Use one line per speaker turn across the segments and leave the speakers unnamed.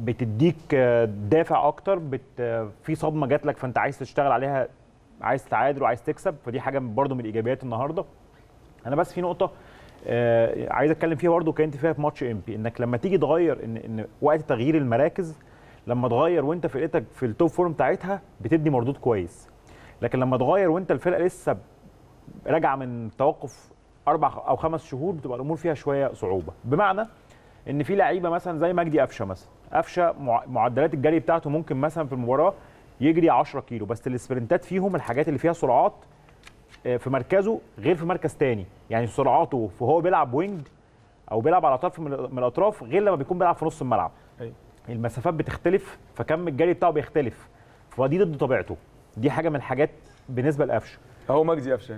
بتديك آه، دافع اكتر بت آه، في صدمه جات لك فانت عايز تشتغل عليها عايز تعادل وعايز تكسب فدي حاجه برضو من الايجابيات النهارده انا بس في نقطه آه، عايز اتكلم فيها برضو كانت فيها في ماتش امبي انك لما تيجي تغير ان ان وقت تغيير المراكز لما تغير وانت فرقتك في التوب فورم بتاعتها بتدي مردود كويس لكن لما تغير وانت الفرقه لسه راجعه من توقف اربع او خمس شهور بتبقى الامور فيها شويه صعوبه بمعنى ان في لعيبه مثلا زي مجدي قفشه مثلا قفشه مع- معدلات الجري بتاعته ممكن مثلا في المباراه يجري 10 كيلو بس السبرنتات فيهم الحاجات اللي فيها سرعات آه، في مركزه غير في مركز تاني يعني سرعاته وهو بيلعب وينج او بيلعب على طرف من من الاطراف غير لما بيكون بيلعب في نص الملعب
أيوة.
المسافات بتختلف فكم الجري بتاعه بيختلف فدي ضد طبيعته دي حاجه من الحاجات بالنسبه لقفشه
اهو مجدي قفشه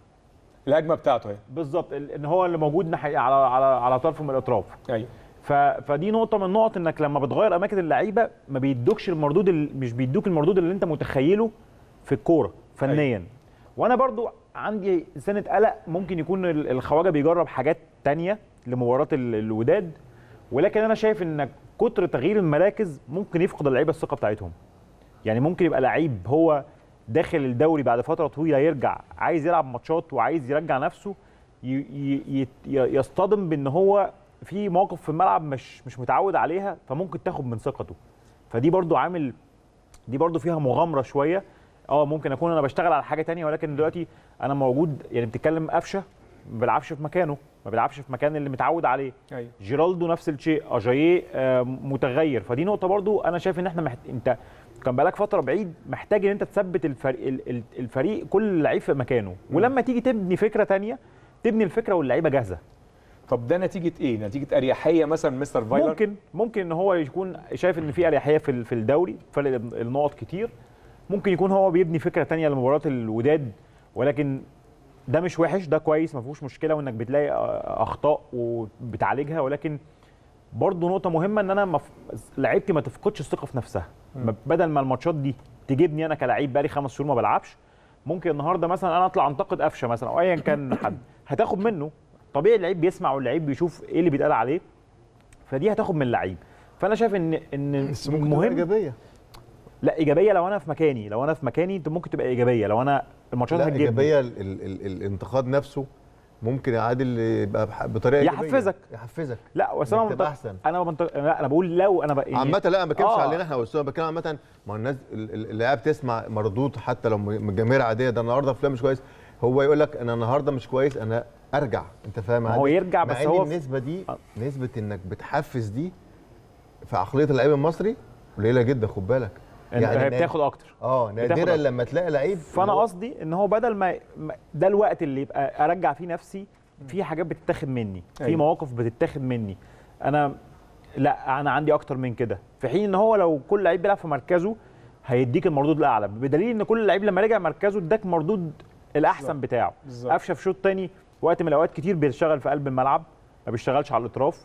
الهجمه بتاعته اهي
بالظبط ال- ان هو اللي موجود ناحيه على على على طرف من الاطراف
ايوه
ف... فدي نقطه من النقط انك لما بتغير اماكن اللعيبه ما بيدوكش المردود ال... مش بيدوك المردود اللي انت متخيله في الكوره فنيا وانا برضو عندي سنه قلق ممكن يكون ال- الخواجه بيجرب حاجات تانية لمباراه ال- الوداد ولكن انا شايف ان كتر تغيير المراكز ممكن يفقد اللعيبه الثقه بتاعتهم يعني ممكن يبقى لعيب هو داخل الدوري بعد فتره طويله يرجع عايز يلعب ماتشات وعايز يرجع نفسه ي- ي- ي- يصطدم بان هو في مواقف في الملعب مش مش متعود عليها فممكن تاخد من ثقته فدي برضو عامل دي برضو فيها مغامره شويه اه ممكن اكون انا بشتغل على حاجه تانية ولكن دلوقتي انا موجود يعني بتتكلم قفشه ما بيلعبش في مكانه ما بيلعبش في مكان اللي متعود عليه
ايوه
جيرالدو نفس الشيء اجاييه آه، متغير فدي نقطه برضو انا شايف ان احنا محت... انت كان بقالك فتره بعيد محتاج ان انت تثبت الفريق ال- ال- الفريق كل لعيب في مكانه ولما تيجي تبني فكره تانية تبني الفكره واللعيبه جاهزه
طب ده نتيجه ايه نتيجه اريحيه مثلا مستر فايلر
ممكن ممكن ان هو يكون شايف ان في اريحيه في ال- في الدوري فرق النقط كتير ممكن يكون هو بيبني فكره تانية لمباراه الوداد ولكن ده مش وحش ده كويس ما فيهوش مشكله وانك بتلاقي آه، اخطاء وبتعالجها ولكن برضه نقطه مهمه ان انا مف... لعيبتي ما تفقدش الثقه في نفسها
مم.
بدل ما الماتشات دي تجيبني انا كلاعب بقالي خمس شهور ما بلعبش ممكن النهارده مثلا انا اطلع انتقد قفشه مثلا او ايا كان حد هتاخد منه طبيعي اللعيب بيسمع واللعيب بيشوف ايه اللي بيتقال عليه فدي هتاخد من اللعيب فانا شايف ان ان
بس ممكن تبقى
مهم
ايجابيه
لا ايجابيه لو انا في مكاني لو انا في مكاني انت ممكن تبقى ايجابيه لو انا الماتشات
لا
هتجيبني
ايجابيه ال ال ال الانتقاد نفسه ممكن يعادل يبقى بح- بطريقه إيجابية.
يحفزك.
يحفزك
لا بس انا
إنك تبقى
منطق-
أحسن.
انا منطق... لا انا بقول لو انا بقى يعني
عامة لا ما بتكلمش
آه.
علينا احنا بس انا بتكلم عامة ما هو الناس ال- ال- اللعيبه بتسمع مردود حتى لو من من جماهير عاديه ده النهارده فلان مش كويس هو يقول لك انا النهارده مش كويس انا ارجع انت فاهم
ما هو
عادي؟
يرجع
مع
بس
إن
هو-
النسبه دي
آه.
نسبه انك بتحفز دي في عقليه اللعيب المصري قليله جدا خد بالك
يعني هي
نا-
بتاخد اكتر
اه نادرا
أكتر.
لما تلاقي لعيب
فانا قصدي ان هو بدل ما ما- ده الوقت اللي يبقى ارجع فيه نفسي في حاجات بتتاخد مني في
أيوة.
مواقف بتتاخد مني انا لا انا عندي اكتر من كده في حين ان هو لو كل لعيب بيلعب في مركزه هيديك المردود الاعلى بدليل ان كل لعيب لما رجع مركزه اداك مردود الاحسن
بالظبط.
بتاعه
بالظبط.
قفشه في شوط تاني وقت من الاوقات كتير بيشتغل في قلب الملعب ما بيشتغلش على الاطراف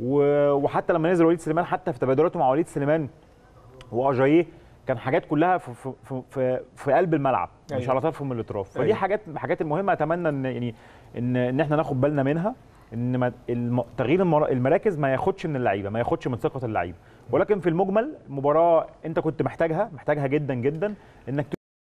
و- وحتى لما نزل وليد سليمان حتى في تبادلاته مع وليد سليمان واجاييه كان حاجات كلها في في في, في, في قلب الملعب مش
أيوة.
على طرف من الاطراف فدي
أيوة.
حاجات حاجات المهمه اتمنى ان يعني ان ان احنا ناخد بالنا منها ان ما الم- تغيير المرا- المراكز ما ياخدش من اللعيبه ما ياخدش من ثقه اللعيبه ولكن في المجمل مباراه انت كنت محتاجها محتاجها جدا جدا انك